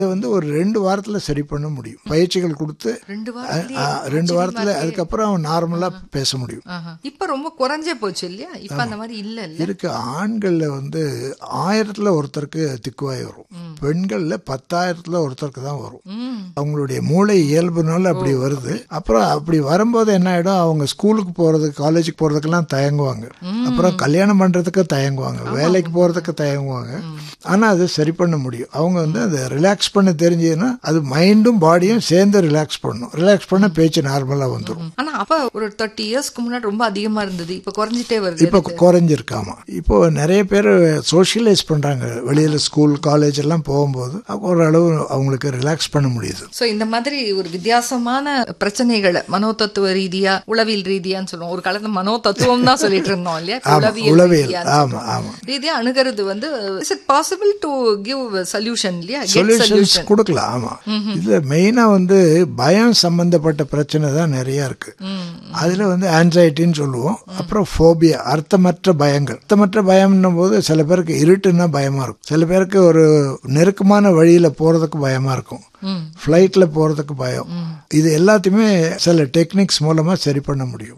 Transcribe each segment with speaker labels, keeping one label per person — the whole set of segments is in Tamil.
Speaker 1: இதை வந்து ஒரு ரெண்டு வாரத்துல சரி பண்ண முடியும் பயிற்சிகள் கொடுத்து
Speaker 2: ரெண்டு
Speaker 1: அ-
Speaker 2: வாரத்திலேயே
Speaker 1: அ, ரெண்டு வாரத்துல அதுக்கப்புறம் அவன் நார்மலா பேச முடியும்
Speaker 2: ஆஹா. இப்ப ரொம்ப குறைஞ்சே போச்சு இல்லையா இப்ப அந்த மாதிரி இல்ல இல்ல
Speaker 1: இருக்கு ஆண்கள்ல வந்து ஆயிரத்துல ஒருத்தருக்கு திக்குவாய் வரும் பெண்கள்ல பத்தாயிரத்துல ஒருத்தருக்கு தான் வரும்
Speaker 2: ம்
Speaker 1: அவங்களுடைய மூளை இயல்புனால அப்படி வருது அப்புறம் அப்படி வரும்போது என்ன ஆயிடும் அவங்க ஸ்கூலுக்கு போறதுக்கு காலேஜுக்கு போறதுக்கெல்லாம் தயங்குவாங்க அப்புறம் கல்யாணம் பண்றதுக்கு தயங்குவாங்க வேலைக்கு போறதுக்கு தயங்குவாங்க ஆனா அது சரி பண்ண முடியும் அவங்க வந்து அதை ரிலாக்ஸ் பண்ண தெரிஞ்சதுன்னா அது மைண்டும் பாடியும் சேர்ந்து ரிலாக்ஸ் பண்ணும் ரிலாக்ஸ் பண்ண பேச்சு நார்மலா வந்துடும்
Speaker 2: ஆனா அப்ப ஒரு தேர்ட்டி இயர்ஸ்க்கு முன்னாடி ரொம்ப அதிகமா இருந்தது இப்ப குறைஞ்சிட்டே வருது
Speaker 1: இப்போ குறைஞ்சிருக்காமா இப்போ நிறைய பேர் சோஷியலைஸ் பண்றாங்க வெளியில ஸ்கூல் காலேஜ் எல்லாம் போகும்போது ஓரளவு அவங்களுக்கு ரிலாக்ஸ் பண்ண முடியுது
Speaker 2: சோ இந்த மாதிரி ஒரு வித்தியாசமான பிரச்சனைகளை மனோதத்துவ ரீதியா உளவியல் ரீதியான்னு சொல்லுவோம் ஒரு காலத்துல மனோ தத்துவம் தான் சொல்லிட்டு இருந்தோம் இல்லையா இப்ப
Speaker 1: ஆமா
Speaker 2: உளவியல்
Speaker 1: உளவியல்
Speaker 2: ரீதியான்னு
Speaker 1: ஆமா
Speaker 2: சொல்றோம்.
Speaker 1: ஆமா
Speaker 2: ரீதியா அணுகிறது வந்து is it possible to give solution இல்லையா கெட்
Speaker 1: சொல்யூஷன்ஸ்
Speaker 2: சொல்யூஷன்
Speaker 1: கொடுக்கலாம் ஆமா இதுல மெயினா வந்து பயம் சம்பந்தப்பட்ட பிரச்சனை தான் நிறைய இருக்கு அதுல வந்து ஆன்சைட்டின்னு சொல்லுவோம் அப்புறம் ஃபோபியா அர்த்தமற்ற பயங்கள் அர்த்தமற்ற பயம்னும் போது சில பேருக்கு இருட்டுன்னா பயமா இருக்கும் சில பேருக்கு ஒரு நெருக்கமான வழியில போறதுக்கு பயமா இருக்கும் ஃப்ளைட்ல போறதுக்கு பயம் இது எல்லாத்தையுமே சில டெக்னிக்ஸ் மூலமா சரி பண்ண முடியும்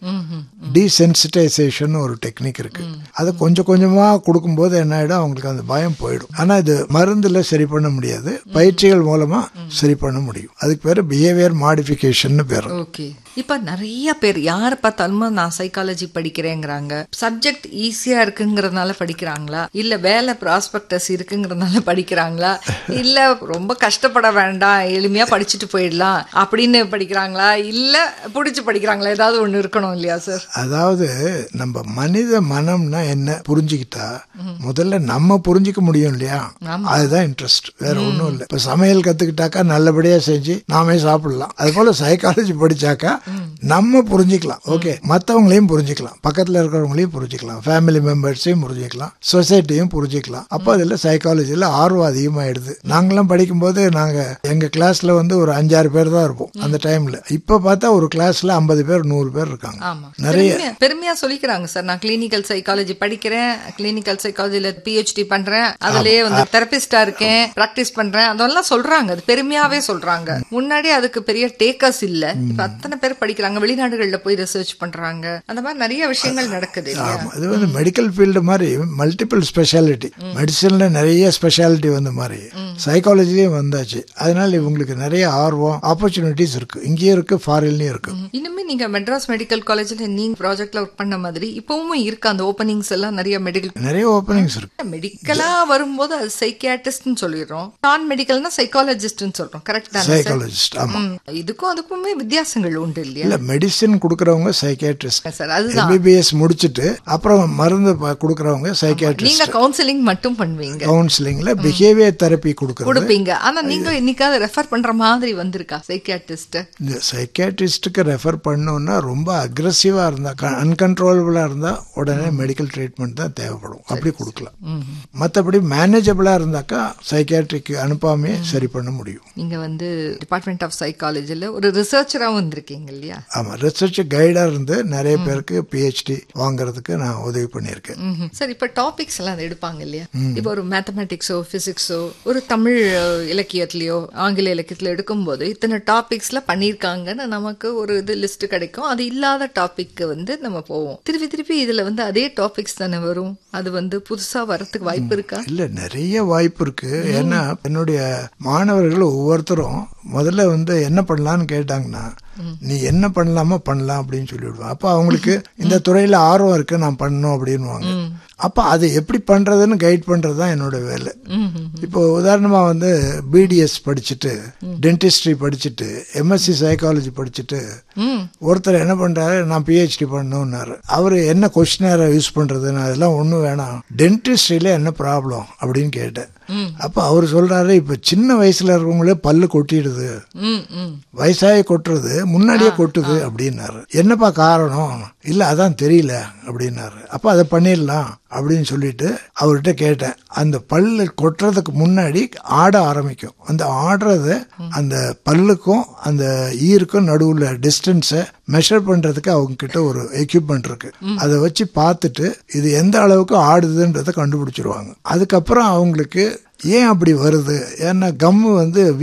Speaker 1: டீசென்சிட்டைசேஷன் ஒரு டெக்னிக் இருக்கு அதை கொஞ்சம் கொஞ்சமா கொடுக்கும்போது என்ன ஆயிடும் அவங்களுக்கு அந்த பயம் போயிடும் ஆனா இது மருந்துல சரி பண்ண முடியாது பயிற்சிகள் மூலமா சரி பண்ண முடியும் அதுக்கு பேரு பிஹேவியர் மாடிஃபிகேஷன் பேரு
Speaker 2: ஓகே இப்ப நிறைய பேர் யார் பார்த்தாலும் நான் சைக்காலஜி படிக்கிறேங்கிறாங்க சப்ஜெக்ட் ஈஸியா இருக்குங்கிறதுனால படிக்கிறாங்களா இல்ல வேலை ப்ராஸ்பெக்டஸ் இருக்குங்கிறதுனால படிக்கிறாங்களா இல்ல ரொம்ப கஷ்டப்பட வேண்டாம் எளிமையா படிச்சுட்டு போயிடலாம் அப்படின்னு படிக்கிறாங்களா இல்ல பிடிச்சு படிக்கிறாங்களா ஏதாவது ஒண்ணு இருக்கணும் இல்லையா சார்
Speaker 1: அதாவது நம்ம மனித மனம்னா என்ன புரிஞ்சுக்கிட்டா முதல்ல நம்ம புரிஞ்சுக்க முடியும் இல்லையா அதுதான் இன்ட்ரெஸ்ட் வேற ஒண்ணும் இல்லை இப்ப சமையல் கத்துக்கிட்டாக்கா நல்லபடியா செஞ்சு நாமே சாப்பிடலாம் அது போல சைக்காலஜி படிச்சாக்கா நம்ம புரிஞ்சுக்கலாம் ஓகே மத்தவங்களையும் புரிஞ்சுக்கலாம் பக்கத்துல இருக்கிறவங்களையும் புரிஞ்சுக்கலாம் ஃபேமிலி மெம்பர்ஸையும் புரிஞ்சுக்கலாம் சொசைட்டியும் புரிஞ்சுக்கலாம் அப்ப அதுல சைக்காலஜில ஆர்வம் அதிகமாயிடுது நாங்கெல்லாம் படிக்கும்போது நாங்க எங்க கிளாஸ்ல வந்து ஒரு அஞ்சாறு பேர் தான் இருப்போம் அந்த டைம்ல இப்ப பார்த்தா ஒரு கிளாஸ்ல ஐம்பது பேர் நூறு பேர் இருக்காங்க
Speaker 2: ஆமா
Speaker 1: நிறைய
Speaker 2: பெருமையா- பெருமையா சொல்லிக்கிறாங்க சார் நான் கிளினிக்கல் சைக்காலஜி படிக்கிறேன் கிளினிக்கல் சைக்காலஜில பிஹெச்டி பண்றேன் அதுலயே வந்து தெரபிஸ்டா இருக்கேன் பிராக்டிஸ் பண்றேன் அதெல்லாம் சொல்றாங்க அது பெருமையாவே சொல்றாங்க முன்னாடி அதுக்கு பெரிய டேக்கர்ஸ் இல்ல இப்ப அத்தனை பேர் படிக்கிறாங்க வெளிநாடுகள்ல போய் ரிசர்ச் பண்றாங்க அந்த மாதிரி நிறைய விஷயங்கள் நடக்குது இல்லையா
Speaker 1: ஆமா இது வந்து மெடிக்கல் ஃபீல்டு மாதிரி மல்டிபிள் ஸ்பெஷாலிட்டி மெடிசன்ல நிறைய ஸ்பெஷாலிட்டி வந்த மாதிரி சைக்காலஜிலையும் வந்தாச்சு அதனால இவங்களுக்கு நிறைய ஆர்வம் ஆப்பர்ச்சுனிட்டிஸ் இருக்கு இங்கேயும் இருக்கு ஃபாரின்லயும் இருக்கு
Speaker 2: இன்னுமே நீங்க மெட்ராஸ் மெடிக்கல் காலேஜ்ல நீங்க ப்ராஜெக்ட்ல ஒர்க் பண்ண மாதிரி இப்பவும் இருக்கு அந்த ஓப்பனிங்ஸ் எல்லாம் நிறைய மெடிக்கல்
Speaker 1: நிறைய ஓப்பனிங்ஸ் இருக்கு
Speaker 2: மெடிக்கலா வரும்போது அது சைக்கியாட்ரிஸ்ட்னு சொல்லிடுறோம் நான் மெடிக்கல்னா சைக்காலஜிஸ்ட்னு சொல்றோம் கரெக்ட் தானே
Speaker 1: சைக்காலஜிஸ்ட் ஆமா
Speaker 2: ம். இதுக்கும் அதுக்குமே வித்தியாசங்கள் உண்டு இல்லையா
Speaker 1: இல்ல மெடிசின் கொடுக்கறவங்க சைக்காட்ரிஸ்ட்
Speaker 2: சார் அதுதான்
Speaker 1: எம்பிபிஎஸ் முடிச்சிட்டு அப்புறம் மருந்து ப- கொடுக்கறவங்க சைக்காட்ரிஸ்ட்
Speaker 2: நீங்க கவுன்சிலிங் மட்டும் பண்ணுவீங்க
Speaker 1: கவுன்சிலிங்ல பிஹேவியர் தெரப்பி கொடுக்கறது
Speaker 2: கொடுப்பீங்க ஆனா நீங்க இன்னைக்காவது ரெஃபர் பண்ற மாதிரி வந்திருக்கா சைக்கியாட்ரிஸ்ட்
Speaker 1: இந்த சைக்காட்ரிஸ்டுக்கு ரெஃபர் பண்ணோம்னா ரொம்ப அக்ரஸிவா இருந்தா அன்கன்ட்ரோலபிளா இருந்தா உடனே மெடிக்கல் ட்ரீட்மெண்ட் தான் தேவைப்படும் அப்படி கொடுக்கலாம் மற்றபடி மேனேஜபிளா இருந்தாக்கா சைக்காட்ரிக்கு அனுப்பாமே சரி பண்ண முடியும்
Speaker 2: நீங்க வந்து டிபார்ட்மெண்ட் ஆஃப் சைக்காலஜில ஒரு ரிசர்ச்சராகவும் வந்திருக்கீங்க இல்லையா
Speaker 1: ஆமா ரிசர்ச் கைடா இருந்து நிறைய பேருக்கு பிஹெச்டி வாங்குறதுக்கு நான் உதவி பண்ணியிருக்கேன்
Speaker 2: ம்ஹும். சார் இப்ப டாபிக்ஸ் எல்லாம் அதை எடுப்பாங்க இல்லையா இப்ப ஒரு மேத்தமேட்டிக்ஸோ பிசிக்ஸோ ஒரு தமிழ் அஹ், இலக்கியத்திலயோ ஆங்கில இலக்கியத்துல எடுக்கும்போது இத்தனை டாபிக்ஸ்ல பண்ணிருக்காங்கன்னு நமக்கு ஒரு இது லிஸ்ட் கிடைக்கும் அது இல்லாத டாபிக் வந்து நம்ம போவோம் திருப்பி திருப்பி இதுல வந்து அதே டாபிக்ஸ் தானே வரும் அது வந்து புதுசா வரதுக்கு வாய்ப்பு இருக்கா
Speaker 1: இல்ல நிறைய வாய்ப்பு இருக்கு ஏன்னா என்னுடைய மாணவர்கள் ஒவ்வொருத்தரும் முதல்ல வந்து என்ன பண்ணலாம்னு கேட்டாங்கன்னா நீ என்ன பண்ணலாமோ பண்ணலாம் அப்படின்னு சொல்லிவிடுவேன் அப்ப அவங்களுக்கு இந்த துறையில ஆர்வம் இருக்கு நான் பண்ணணும் அப்படின்னுவாங்க அப்ப அதை எப்படி பண்றதுன்னு கைட் பண்றது தான் என்னோட வேலை இப்போ உதாரணமா வந்து பிடிஎஸ் படிச்சுட்டு டென்டிஸ்ட்ரி படிச்சுட்டு எம்எஸ்சி சைக்காலஜி படிச்சுட்டு ஒருத்தர் என்ன பண்றாரு நான் பிஹெச்டி பண்ணணும்னாரு அவரு என்ன கொஸ்டினரை யூஸ் பண்றதுன்னு அதெல்லாம் ஒண்ணும் வேணாம் டென்டிஸ்ட்ரியில என்ன ப்ராப்ளம் அப்படின்னு கேட்டேன் அப்ப அவர் சொல்றாரு இப்ப சின்ன வயசுல இருக்கவங்களே பல்லு கொட்டிடுது
Speaker 2: ம் ம்
Speaker 1: வயசாகி கொட்டுறது முன்னாடியே கொட்டுது அப்படின்னாரு என்னப்பா காரணம் இல்ல அதான் தெரியல அப்படின்னாரு அப்ப அதை பண்ணிடலாம் அப்படின்னு சொல்லிட்டு அவர்கிட்ட கேட்டேன் அந்த பல்லு கொட்டுறதுக்கு முன்னாடி ஆட ஆரம்பிக்கும் அந்த ஆடுறத அந்த பல்லுக்கும் அந்த ஈருக்கும் நடுவுல டிஸ்டன்ஸை மெஷர் பண்றதுக்கு அவங்க கிட்ட ஒரு எக்யூப்மெண்ட் இருக்கு அதை வச்சு பார்த்துட்டு இது எந்த அளவுக்கு ஆடுதுன்றதை கண்டுபிடிச்சிருவாங்க அதுக்கப்புறம் அவங்களுக்கு ஏன் அப்படி வருது ஏன்னா கம்மு வந்து